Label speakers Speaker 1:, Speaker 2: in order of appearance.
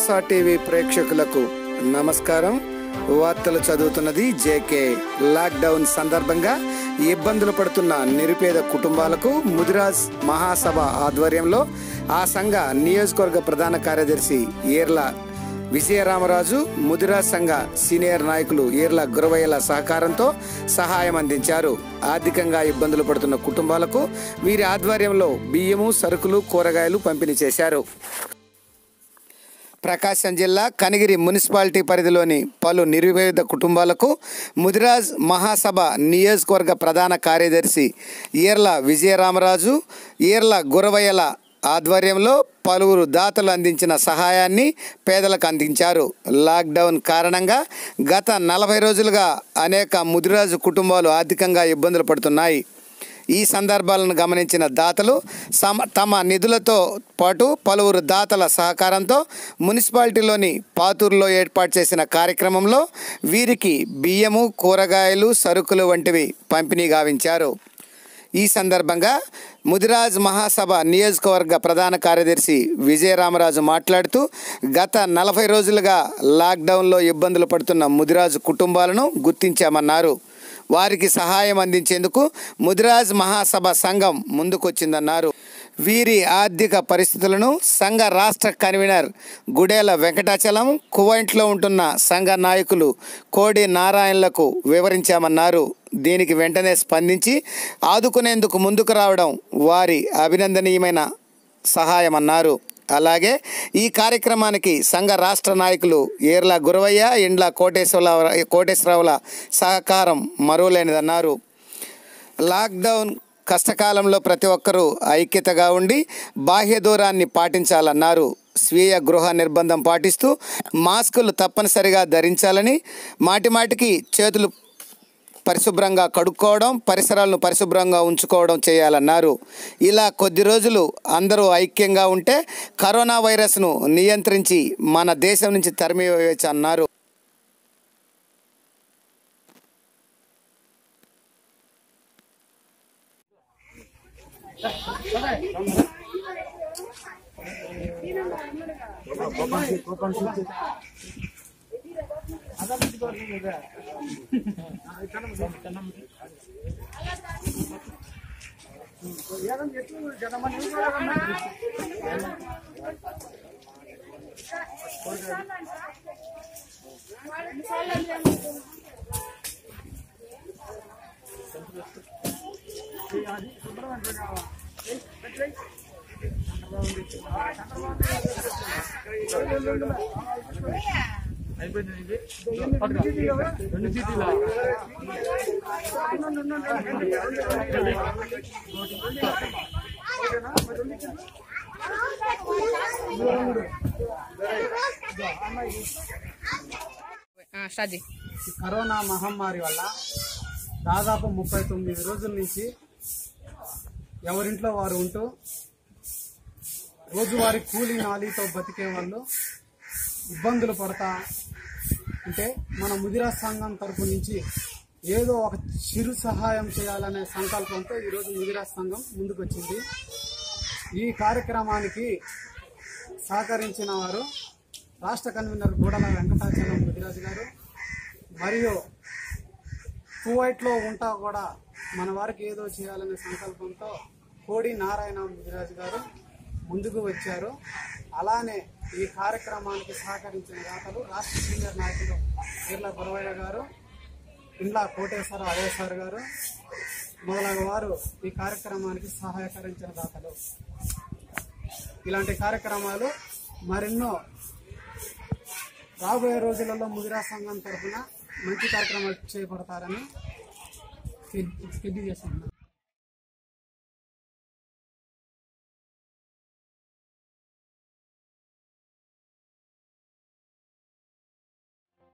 Speaker 1: ASHA TV ప్రేక్షకులకు నమస్కారం వార్తలు చదువుతున్నది జేకే లాక్డౌన్ సందర్భంగా ఇబ్బందులు పడుతున్న నిరుపేద కుటుంబాలకు ముదిరాజ్ మహాసభ ఆధ్వర్యంలో ఆ సంఘ నియోజకవర్గ ప్రధాన కార్యదర్శి ఏర్ల విజయరామరాజు ముదిరా సంఘ సీనియర్ నాయకులు ఈర్ల గురవయ్యల సహకారంతో సహాయం అందించారు ఆర్థికంగా ఇబ్బందులు పడుతున్న కుటుంబాలకు వీరి ఆధ్వర్యంలో బియ్యము సరుకులు కూరగాయలు పంపిణీ చేశారు ప్రకాశం జిల్లా కనిగిరి మున్సిపాలిటీ పరిధిలోని పలు నిర్వేద కుటుంబాలకు ముదిరాజ్ మహాసభ నియోజకవర్గ ప్రధాన కార్యదర్శి ఈర్ల విజయరామరాజు ఈర్ల గురవయ్యల ఆధ్వర్యంలో పలువురు దాతలు అందించిన సహాయాన్ని పేదలకు అందించారు లాక్డౌన్ కారణంగా గత నలభై రోజులుగా అనేక ముదిరాజు కుటుంబాలు ఆర్థికంగా ఇబ్బందులు పడుతున్నాయి ఈ సందర్భాలను గమనించిన దాతలు సమ తమ నిధులతో పాటు పలువురు దాతల సహకారంతో మున్సిపాలిటీలోని పాతూరులో ఏర్పాటు చేసిన కార్యక్రమంలో వీరికి బియ్యము కూరగాయలు సరుకులు వంటివి పంపిణీ గావించారు ఈ సందర్భంగా ముదిరాజ్ మహాసభ నియోజకవర్గ ప్రధాన కార్యదర్శి విజయరామరాజు మాట్లాడుతూ గత నలభై రోజులుగా లాక్డౌన్లో ఇబ్బందులు పడుతున్న ముదిరాజు కుటుంబాలను గుర్తించామన్నారు వారికి సహాయం అందించేందుకు ముదిరాజ్ మహాసభ సంఘం ముందుకొచ్చిందన్నారు వీరి ఆర్థిక పరిస్థితులను సంఘ రాష్ట్ర కన్వీనర్ గుడేల వెంకటాచలం కువైంట్లో ఉంటున్న సంఘ నాయకులు కోడి నారాయణలకు వివరించామన్నారు దీనికి వెంటనే స్పందించి ఆదుకునేందుకు ముందుకు రావడం వారి అభినందనీయమైన సహాయమన్నారు అలాగే ఈ కార్యక్రమానికి సంఘ రాష్ట్ర నాయకులు ఏర్ల గురవయ్య ఇండ్ల కోటేశ్వర కోటేశ్వరరావుల సహకారం మరువలేనిదన్నారు లాక్డౌన్ కష్టకాలంలో ప్రతి ఒక్కరూ ఐక్యతగా ఉండి బాహ్య దూరాన్ని పాటించాలన్నారు స్వీయ గృహ నిర్బంధం పాటిస్తూ మాస్కులు తప్పనిసరిగా ధరించాలని మాటిమాటికి చేతులు పరిశుభ్రంగా కడుక్కోవడం పరిసరాలను పరిశుభ్రంగా ఉంచుకోవడం చేయాలన్నారు ఇలా కొద్ది రోజులు అందరూ ఐక్యంగా ఉంటే కరోనా వైరస్ను నియంత్రించి మన దేశం నుంచి తరిమివేయచ్చు అన్నారు
Speaker 2: స్టార్ట్ చేయి
Speaker 3: ఈ కరోనా మహమ్మారి వల్ల దాదాపు ముప్పై తొమ్మిది రోజుల నుంచి ఎవరింట్లో వారు ఉంటూ రోజువారీ కూలీ నాలీతో బతికే వాళ్ళు ఇబ్బందులు పడతా అంటే మన ముదిరా సంఘం తరపు నుంచి ఏదో ఒక చిరు సహాయం చేయాలనే సంకల్పంతో ఈరోజు ముదిరా సంఘం ముందుకొచ్చింది ఈ కార్యక్రమానికి సహకరించిన వారు రాష్ట్ర కన్వీనర్ గూడల వెంకటాచలం ముదిరాజు గారు మరియు కువైట్లో ఉంటా కూడా మన వారికి ఏదో చేయాలనే సంకల్పంతో కోడి నారాయణ ముదిరాజు గారు ముందుకు వచ్చారు అలానే ఈ కార్యక్రమానికి సహకరించిన దాతలు రాష్ట్ర సీనియర్ నాయకులు వీర్ల గురవయ్య గారు ఇండ్ల కోటేశ్వర అయ్యేశ్వర్ గారు మొదలగు వారు ఈ కార్యక్రమానికి సహకరించిన దాతలు ఇలాంటి కార్యక్రమాలు మరెన్నో రాబోయే రోజులలో ముదిరా సంఘం తరఫున మంచి కార్యక్రమాలు చేపడతారని తెలియజేస్తున్నాను